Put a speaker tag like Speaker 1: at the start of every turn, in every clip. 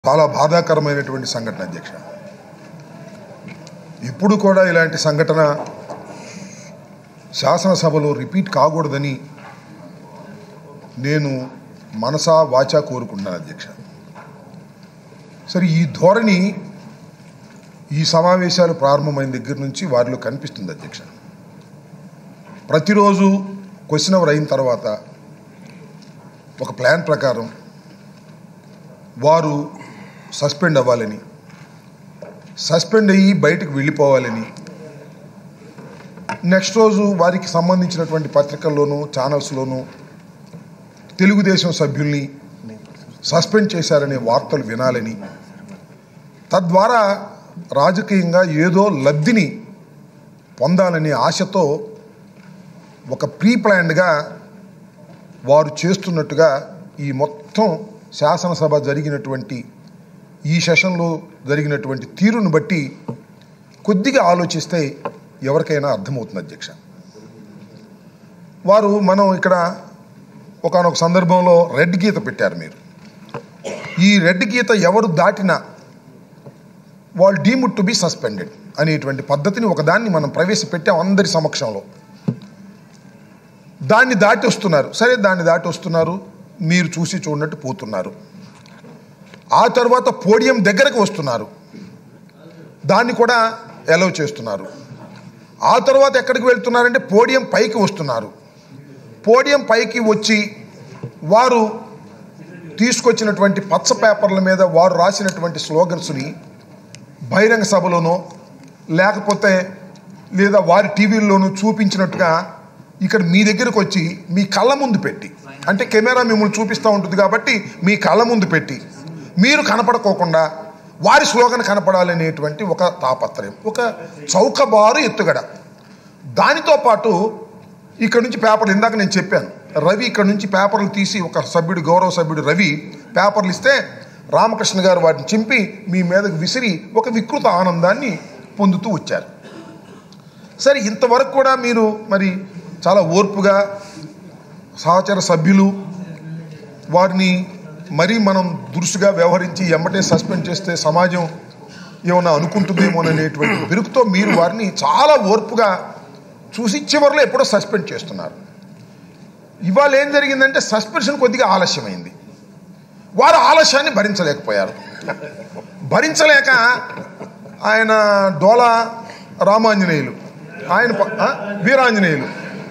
Speaker 1: చాలా బాధాకరమైనటువంటి సంఘటన అధ్యక్ష ఇప్పుడు కూడా ఇలాంటి సంఘటన శాసనసభలో రిపీట్ కాకూడదని నేను మనసా వాచా కోరుకుంటున్నాను అధ్యక్ష సరే ఈ ధోరణి ఈ సమావేశాలు ప్రారంభమైన దగ్గర నుంచి వారిలో కనిపిస్తుంది అధ్యక్ష ప్రతిరోజు క్వశ్చన్ అవర్ అయిన తర్వాత ఒక ప్లాన్ ప్రకారం వారు సస్పెండ్ అవ్వాలని సస్పెండ్ అయ్యి బయటకు వెళ్ళిపోవాలని నెక్స్ట్ రోజు వారికి సంబంధించినటువంటి పత్రికల్లోనూ ఛానల్స్లోనూ తెలుగుదేశం సభ్యుల్ని సస్పెండ్ చేశారనే వార్తలు వినాలని తద్వారా రాజకీయంగా ఏదో లబ్ధిని పొందాలనే ఆశతో ఒక ప్రీ ప్లాన్డ్గా వారు చేస్తున్నట్టుగా ఈ మొత్తం శాసనసభ జరిగినటువంటి ఈ సెషన్లో జరిగినటువంటి తీరును బట్టి కొద్దిగా ఆలోచిస్తే ఎవరికైనా అర్థమవుతుంది అధ్యక్ష వారు మనం ఇక్కడ ఒకనొక సందర్భంలో రెడ్ గీత పెట్టారు మీరు ఈ రెడ్ గీత ఎవరు దాటినా వాళ్ళు డీముడ్ టు బి సస్పెండెడ్ అనేటువంటి పద్ధతిని ఒకదాన్ని మనం ప్రవేశపెట్టాం అందరి సమక్షంలో దాన్ని దాటి వస్తున్నారు సరే దాన్ని దాటి వస్తున్నారు మీరు చూసి చూడనట్టు పోతున్నారు ఆ తర్వాత పోడియం దగ్గరకు వస్తున్నారు దాన్ని కూడా ఎలవ్ చేస్తున్నారు ఆ తర్వాత ఎక్కడికి వెళ్తున్నారంటే పోడియం పైకి వస్తున్నారు పోడియం పైకి వచ్చి వారు తీసుకొచ్చినటువంటి పచ్చ పేపర్ల మీద వారు రాసినటువంటి స్లోగన్స్ని బహిరంగ సభలోనో లేకపోతే లేదా వారి టీవీల్లోనూ చూపించినట్టుగా ఇక్కడ మీ దగ్గరకు వచ్చి మీ కళ్ళ ముందు పెట్టి అంటే కెమెరా మిమ్మల్ని చూపిస్తూ ఉంటుంది కాబట్టి మీ కళ్ళ ముందు పెట్టి మీరు కనపడుకోకుండా వారి స్లోగన్ కనపడాలనేటువంటి ఒక తాపత్రయం ఒక చౌకబారు ఎత్తుగడ దానితో పాటు ఇక్కడ నుంచి పేపర్లు ఇందాక నేను చెప్పాను రవి ఇక్కడ నుంచి పేపర్లు తీసి ఒక సభ్యుడు గౌరవ సభ్యుడు రవి పేపర్లు ఇస్తే రామకృష్ణ గారు వాటిని చింపి మీ మీదకు విసిరి ఒక వికృత ఆనందాన్ని పొందుతూ వచ్చారు సరే ఇంతవరకు కూడా మీరు మరి చాలా ఓర్పుగా సహచర సభ్యులు వారిని మరీ మనం దురుసుగా వ్యవహరించి ఎమ్మటే సస్పెండ్ చేస్తే సమాజం ఏమన్నా అనుకుంటుందేమోననేటువంటి బెరుకుతో మీరు వారిని చాలా ఓర్పుగా చూసి చివరిలో ఎప్పుడో సస్పెండ్ చేస్తున్నారు ఇవాళ ఏం జరిగిందంటే సస్పెన్షన్ కొద్దిగా ఆలస్యమైంది వారు ఆలస్యాన్ని భరించలేకపోయారు భరించలేక ఆయన డోలా రామాంజనేయులు ఆయన ప- ఆ? వీరాంజనేయులు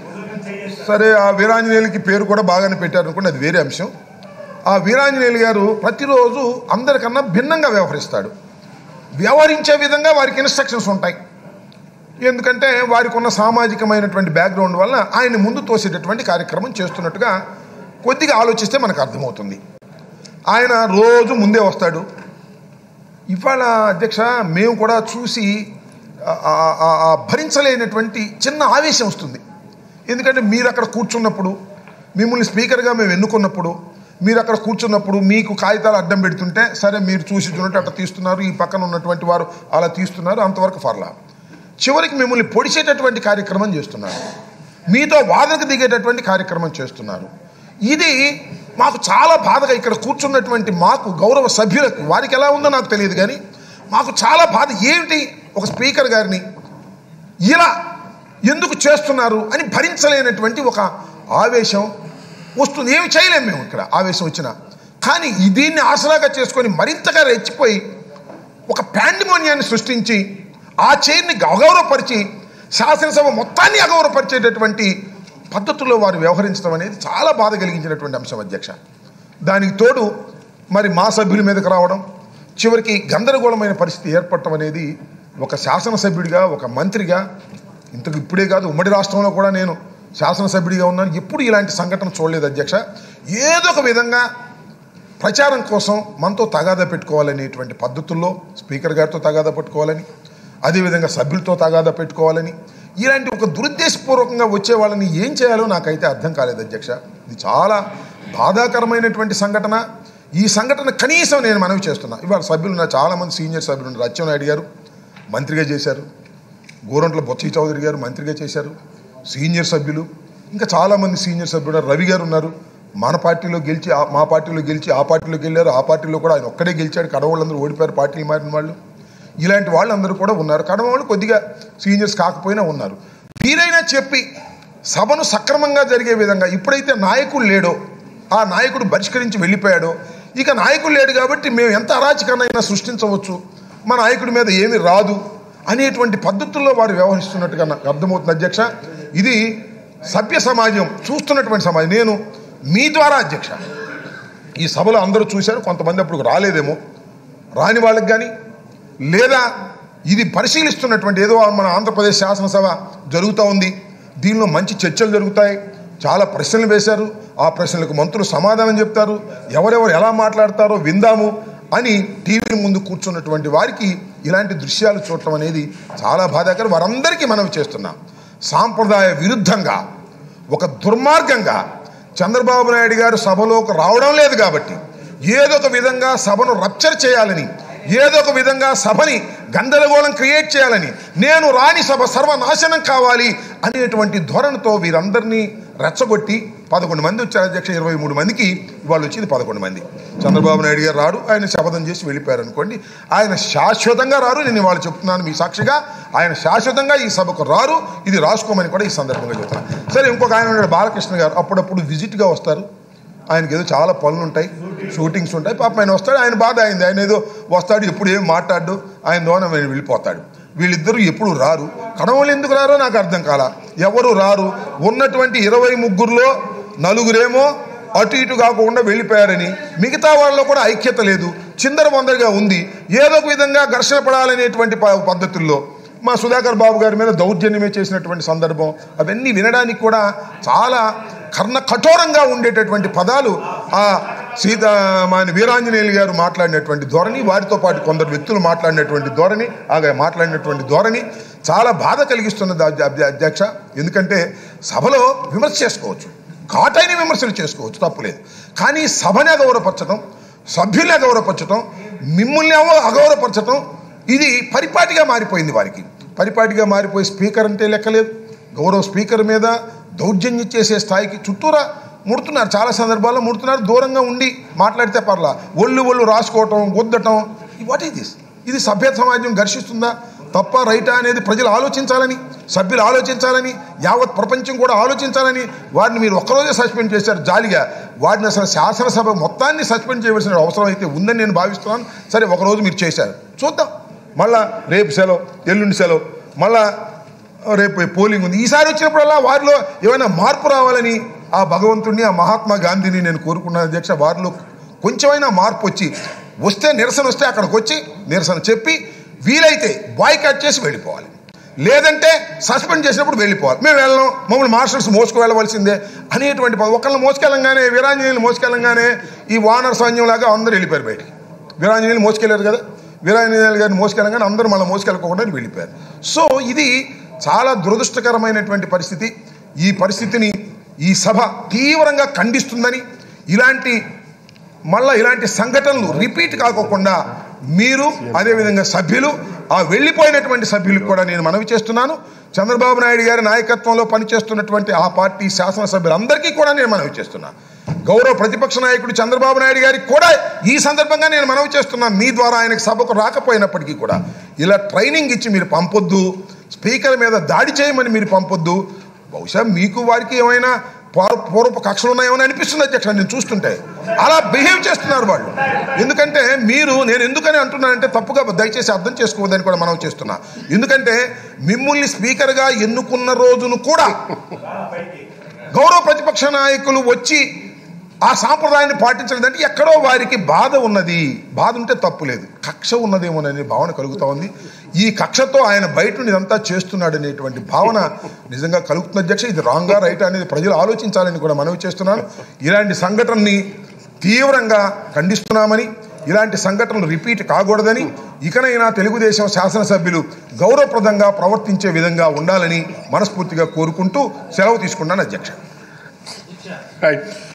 Speaker 1: సరే ఆ వీరాంజనేయులకి పేరు కూడా బాగానే పెట్టారు అనుకోండి అది వేరే అంశం ఆ వీరాంజనేయులు గారు ప్రతిరోజు అందరికన్నా భిన్నంగా వ్యవహరిస్తాడు వ్యవహరించే విధంగా వారికి ఇన్స్ట్రక్షన్స్ ఉంటాయి ఎందుకంటే వారికి ఉన్న సామాజికమైనటువంటి బ్యాక్గ్రౌండ్ వల్ల ఆయన ముందు తోసేటటువంటి కార్యక్రమం చేస్తున్నట్టుగా కొద్దిగా ఆలోచిస్తే మనకు అర్థమవుతుంది ఆయన రోజు ముందే వస్తాడు ఇవాళ అధ్యక్ష మేము కూడా చూసి ఆ- ఆ- ఆ- ఆ భరించలేనటువంటి చిన్న ఆవేశం వస్తుంది ఎందుకంటే మీరు అక్కడ కూర్చున్నప్పుడు మిమ్మల్ని స్పీకర్గా మేము ఎన్నుకున్నప్పుడు మీరు అక్కడ కూర్చున్నప్పుడు మీకు కాగితాలు అడ్డం పెడుతుంటే సరే మీరు చూసి చూడటం అట్లా తీస్తున్నారు ఈ పక్కన ఉన్నటువంటి వారు అలా తీస్తున్నారు అంతవరకు ఫర్లా చివరికి మిమ్మల్ని పొడిచేటటువంటి కార్యక్రమం చేస్తున్నారు మీతో వాదనకు దిగేటటువంటి కార్యక్రమం చేస్తున్నారు ఇది మాకు చాలా బాధగా ఇక్కడ కూర్చున్నటువంటి మాకు గౌరవ సభ్యులకు వారికి ఎలా ఉందో నాకు తెలియదు కానీ మాకు చాలా బాధ ఏమిటి ఒక స్పీకర్ గారిని ఇలా ఎందుకు చేస్తున్నారు అని భరించలేనటువంటి ఒక ఆవేశం వస్తుంది ఏమి చేయలేము మేము ఇక్కడ ఆవేశం వచ్చినా కానీ ఈ దీన్ని ఆసరాగా చేసుకొని మరింతగా రెచ్చిపోయి ఒక పాండిమోనియాన్ని సృష్టించి ఆ చైర్ని అగౌరవపరిచి శాసనసభ మొత్తాన్ని అగౌరవపరిచేటటువంటి పద్ధతుల్లో వారు వ్యవహరించడం అనేది చాలా బాధ కలిగించినటువంటి అంశం అధ్యక్ష దానికి తోడు మరి మా సభ్యుల మీదకి రావడం చివరికి గందరగోళమైన పరిస్థితి ఏర్పడటం అనేది ఒక శాసనసభ్యుడిగా ఒక మంత్రిగా ఇంతకు ఇప్పుడే కాదు ఉమ్మడి రాష్ట్రంలో కూడా నేను శాసనసభ్యుడిగా ఉన్నాను ఎప్పుడు ఇలాంటి సంఘటన చూడలేదు అధ్యక్ష ఏదో ఒక విధంగా ప్రచారం కోసం మనతో తగాదా పెట్టుకోవాలనేటువంటి పద్ధతుల్లో స్పీకర్ గారితో తగాదా పెట్టుకోవాలని అదేవిధంగా సభ్యులతో తగాదా పెట్టుకోవాలని ఇలాంటి ఒక దురుద్దేశపూర్వకంగా వచ్చే వాళ్ళని ఏం చేయాలో నాకైతే అర్థం కాలేదు అధ్యక్ష ఇది చాలా బాధాకరమైనటువంటి సంఘటన ఈ సంఘటన కనీసం నేను మనవి చేస్తున్నా ఇవాళ సభ్యులు ఉన్నారు చాలామంది సీనియర్ సభ్యులు ఉన్నారు అచ్చెన్నాయుడు గారు మంత్రిగా చేశారు గోరంట్ల బొత్స చౌదరి గారు మంత్రిగా చేశారు సీనియర్ సభ్యులు ఇంకా చాలామంది సీనియర్ సభ్యులు ఉన్నారు. రవి గారు ఉన్నారు మన పార్టీలో గెలిచి ఆ- మా పార్టీలో గెలిచి ఆ పార్టీలో గెలిచారు ఆ పార్టీలో కూడా ఆయన ఒక్కడే గెలిచాడు కడవాళ్ళందరూ ఓడిపోయారు పార్టీలు మారిన వాళ్ళు ఇలాంటి వాళ్ళందరూ కూడా ఉన్నారు కడవాళ్ళు కొద్దిగా సీనియర్స్ కాకపోయినా ఉన్నారు వీరైనా చెప్పి సభను సక్రమంగా జరిగే విధంగా ఇప్పుడైతే నాయకుడు లేడో ఆ నాయకుడు బహిష్కరించి వెళ్ళిపోయాడో ఇక నాయకుడు లేడు కాబట్టి మేము ఎంత అరాచకనైనా సృష్టించవచ్చు మా నాయకుడి మీద ఏమీ రాదు అనేటువంటి పద్ధతుల్లో వారు వ్యవహరిస్తున్నట్టుగా నాకు అర్థమవుతుంది అధ్యక్ష ఇది సభ్య సమాజం చూస్తున్నటువంటి సమాజం నేను మీ ద్వారా అధ్యక్ష ఈ సభలో అందరూ చూశారు కొంతమంది అప్పుడు రాలేదేమో రాని వాళ్ళకి కానీ లేదా ఇది పరిశీలిస్తున్నటువంటి ఏదో మన ఆంధ్రప్రదేశ్ శాసనసభ జరుగుతూ ఉంది దీనిలో మంచి చర్చలు జరుగుతాయి చాలా ప్రశ్నలు వేశారు ఆ ప్రశ్నలకు మంత్రులు సమాధానం చెప్తారు ఎవరెవరు ఎలా మాట్లాడతారో విందాము అని టీవీ ముందు కూర్చున్నటువంటి వారికి ఇలాంటి దృశ్యాలు చూడటం అనేది చాలా బాధాకరం వారందరికీ మనం చేస్తున్నాం సాంప్రదాయ విరుద్ధంగా ఒక దుర్మార్గంగా చంద్రబాబు నాయుడు గారు సభలోకి రావడం లేదు కాబట్టి ఏదో ఒక విధంగా సభను రప్చర్ చేయాలని ఏదో ఒక విధంగా సభని గందరగోళం క్రియేట్ చేయాలని నేను రాని సభ సర్వనాశనం కావాలి అనేటువంటి ధోరణితో వీరందరినీ రెచ్చగొట్టి పదకొండు మంది వచ్చారు అధ్యక్ష ఇరవై మూడు మందికి వాళ్ళు వచ్చింది పదకొండు మంది చంద్రబాబు నాయుడు గారు రారు ఆయన శపథం చేసి వెళ్ళిపోయారు అనుకోండి ఆయన శాశ్వతంగా రారు నేను వాళ్ళు చెప్తున్నాను మీ సాక్షిగా ఆయన శాశ్వతంగా ఈ సభకు రారు ఇది రాసుకోమని కూడా ఈ సందర్భంగా చెప్తున్నాను సరే ఇంకొక ఆయన ఉన్నాడు బాలకృష్ణ గారు అప్పుడప్పుడు విజిట్గా వస్తారు ఆయనకి ఏదో చాలా పనులు ఉంటాయి షూటింగ్స్ ఉంటాయి పాప ఆయన వస్తాడు ఆయన బాధ అయింది ఆయన ఏదో వస్తాడు ఎప్పుడు ఏం మాట్లాడు ఆయన ద్వారా ఆయన వెళ్ళిపోతాడు వీళ్ళిద్దరూ ఎప్పుడు రారు కడవలు ఎందుకు రారో నాకు అర్థం కాల ఎవరు రారు ఉన్నటువంటి ఇరవై ముగ్గురులో నలుగురేమో అటు ఇటు కాకుండా వెళ్ళిపోయారని మిగతా వాళ్ళలో కూడా ఐక్యత లేదు చిందర వందరగా ఉంది ఏదో ఒక విధంగా ఘర్షణ పడాలనేటువంటి ప- పద్ధతుల్లో మా సుధాకర్ బాబు గారి మీద దౌర్జన్యమే చేసినటువంటి సందర్భం అవన్నీ వినడానికి కూడా చాలా కర్ణ కఠోరంగా ఉండేటటువంటి పదాలు ఆ సీత మన వీరాంజనేయులు గారు మాట్లాడినటువంటి ధోరణి వారితో పాటు కొందరు వ్యక్తులు మాట్లాడినటువంటి ధోరణి ఆగా మాట్లాడినటువంటి ధోరణి చాలా బాధ కలిగిస్తున్నది అధ్య- అధ్య- అధ్యక్ష ఎందుకంటే సభలో విమర్శ చేసుకోవచ్చు ఘాటైన విమర్శలు చేసుకోవచ్చు తప్పులేదు కానీ సభని అగౌరవపరచడం సభ్యుల్ని అగౌరవపరచడం మిమ్మల్ని అవ- అగౌరవపరచడం ఇది పరిపాటిగా మారిపోయింది వారికి పరిపాటిగా మారిపోయి స్పీకర్ అంటే లెక్కలేదు గౌరవ స్పీకర్ మీద దౌర్జన్యం చేసే స్థాయికి చుట్టూరా ముడుతున్నారు చాలా సందర్భాల్లో ముడుతున్నారు దూరంగా ఉండి మాట్లాడితే పర్లా ఒళ్ళు ఒళ్ళు రాసుకోవటం గుద్దటం వాట్ ఈస్ దిస్ ఇది సభ్య సమాజం ఘర్షిస్తుందా తప్ప రైటా అనేది ప్రజలు ఆలోచించాలని సభ్యులు ఆలోచించాలని యావత్ ప్రపంచం కూడా ఆలోచించాలని వారిని మీరు ఒక్కరోజే సస్పెండ్ చేశారు జాలిగా వారిని అసలు శాసనసభ మొత్తాన్ని సస్పెండ్ చేయవలసిన అవసరం అయితే ఉందని నేను భావిస్తున్నాను సరే ఒకరోజు మీరు చేశారు చూద్దాం మళ్ళా రేపు సెలవు ఎల్లుండి సెలవు మళ్ళా రేపు పోలింగ్ ఉంది ఈసారి వచ్చినప్పుడల్లా వారిలో ఏమైనా మార్పు రావాలని ఆ భగవంతుడిని ఆ మహాత్మా గాంధీని నేను కోరుకున్నాను అధ్యక్ష వారిలో కొంచెమైనా మార్పు వచ్చి వస్తే నిరసన వస్తే అక్కడికి వచ్చి నిరసన చెప్పి వీలైతే బాయ్ కట్ చేసి వెళ్ళిపోవాలి లేదంటే సస్పెండ్ చేసినప్పుడు వెళ్ళిపోవాలి మేము వెళ్ళం మమ్మల్ని మార్షల్స్ మోసుకు వెళ్ళవలసిందే అనేటువంటి పద- ఒకళ్ళని మోసుకెళ్ళంగానే వీరాంజనేయులు మోసుకెళ్ళంగానే ఈ వానర సైన్యంలాగా అందరూ వెళ్ళిపోయారు బయటికి వీరాంజనేయులు మోసుకెళ్ళారు కదా వీరాంజనేయులు గారిని మోసుకెళ్ళంగానే అందరూ మళ్ళీ మోసుకెళ్ళకుండా వెళ్ళిపోయారు సో ఇది చాలా దురదృష్టకరమైనటువంటి పరిస్థితి ఈ పరిస్థితిని ఈ సభ తీవ్రంగా ఖండిస్తుందని ఇలాంటి మళ్ళా ఇలాంటి సంఘటనలు రిపీట్ కాకోకుండా మీరు అదేవిధంగా సభ్యులు ఆ వెళ్ళిపోయినటువంటి సభ్యులకు కూడా నేను మనవి చేస్తున్నాను చంద్రబాబు నాయుడు గారి నాయకత్వంలో పనిచేస్తున్నటువంటి ఆ పార్టీ శాసనసభ్యులందరికీ కూడా నేను మనవి చేస్తున్నాను గౌరవ ప్రతిపక్ష నాయకుడు చంద్రబాబు నాయుడు గారికి కూడా ఈ సందర్భంగా నేను మనవి చేస్తున్నాను మీ ద్వారా ఆయనకు సభకు రాకపోయినప్పటికీ కూడా ఇలా ట్రైనింగ్ ఇచ్చి మీరు పంపొద్దు స్పీకర్ మీద దాడి చేయమని మీరు పంపొద్దు బహుశా మీకు వారికి ఏమైనా పూర్వ పూర్వపు కక్షలు ఉన్నాయేమని అనిపిస్తుంది అధ్యక్ష నేను చూస్తుంటే అలా బిహేవ్ చేస్తున్నారు వాళ్ళు ఎందుకంటే మీరు నేను ఎందుకని అంటున్నానంటే తప్పుగా దయచేసి అర్థం చేసుకోవద్దని కూడా మనం చేస్తున్నా ఎందుకంటే మిమ్మల్ని స్పీకర్గా ఎన్నుకున్న రోజును కూడా గౌరవ ప్రతిపక్ష నాయకులు వచ్చి ఆ సాంప్రదాయాన్ని పాటించలేదంటే ఎక్కడో వారికి బాధ ఉన్నది బాధ ఉంటే తప్పు లేదు కక్ష ఉన్నదేమోననే భావన కలుగుతా ఉంది ఈ కక్షతో ఆయన బయట నుండి ఇదంతా చేస్తున్నాడు అనేటువంటి భావన నిజంగా కలుగుతుంది అధ్యక్ష ఇది రాంగా రైట్ అనేది ప్రజలు ఆలోచించాలని కూడా మనవి చేస్తున్నాను ఇలాంటి సంఘటనని తీవ్రంగా ఖండిస్తున్నామని ఇలాంటి సంఘటనలు రిపీట్ కాకూడదని ఇకనైనా తెలుగుదేశం శాసనసభ్యులు గౌరవప్రదంగా ప్రవర్తించే విధంగా ఉండాలని మనస్ఫూర్తిగా కోరుకుంటూ సెలవు తీసుకున్నాను అధ్యక్ష
Speaker 2: రైట్